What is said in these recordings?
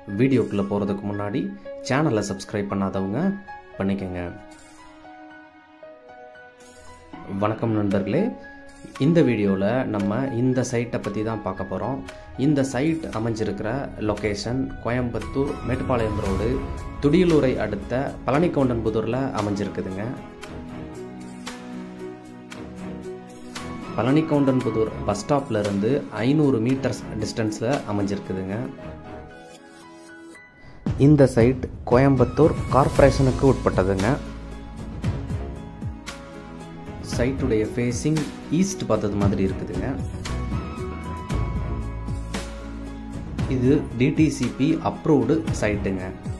வீடியோக்குள்ளே போகிறதுக்கு முன்னாடி சேனலை சப்ஸ்கிரைப் பண்ணாதவங்க பண்ணிக்கோங்க வணக்கம் நண்பர்களே இந்த வீடியோவில் நம்ம இந்த சைட்டை பற்றி தான் பார்க்க போகிறோம் இந்த சைட் அமைஞ்சிருக்கிற லொக்கேஷன் கோயம்புத்தூர் மேட்டுப்பாளையம் ரோடு துடியலூரை அடுத்த பழனிக்கவுண்டன்புதூரில் அமைஞ்சிருக்குதுங்க பழனிக்கவுண்டன்புதூர் பஸ் ஸ்டாப்ல இருந்து ஐநூறு மீட்டர்ஸ் டிஸ்டன்ஸில் அமைஞ்சிருக்குதுங்க இந்த சைட் கோயம்புத்தூர் கார்ப்பரேஷனுக்கு உட்பட்டதுங்க சைட்டுடைய ஃபேஸிங் ஈஸ்ட் பார்த்தது மாதிரி இருக்குதுங்க இது டிடிசிபி அப்ரூவ்டு சைட்டுங்க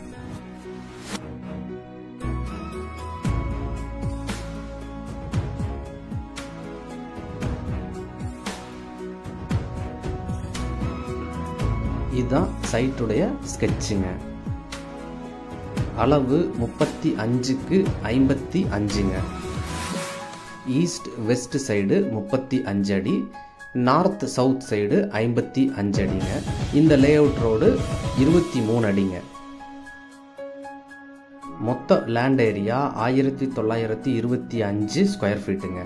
இதுதான் சைட்டுடைய ஸ்கெட்சுங்க அளவு முப்பத்தி அஞ்சுக்கு ஐம்பத்தி அஞ்சுங்க ஈஸ்ட் வெஸ்ட் சைடு முப்பத்தி அஞ்சு அடி நார்த் சவுத் சைடு ஐம்பத்தி அஞ்சு அடிங்க இந்த லே அவுட் ரோடு இருபத்தி மூணு அடிங்க மொத்த லேண்ட் ஏரியா ஆயிரத்தி தொள்ளாயிரத்தி இருபத்தி அஞ்சு ஸ்கொயர் ஃபீட்டுங்க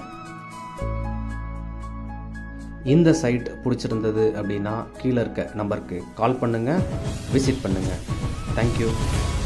இந்த சைட் பிடிச்சிருந்தது அப்படின்னா கீழே இருக்க நம்பருக்கு கால் பண்ணுங்கள் விசிட் பண்ணுங்கள் தேங்க்யூ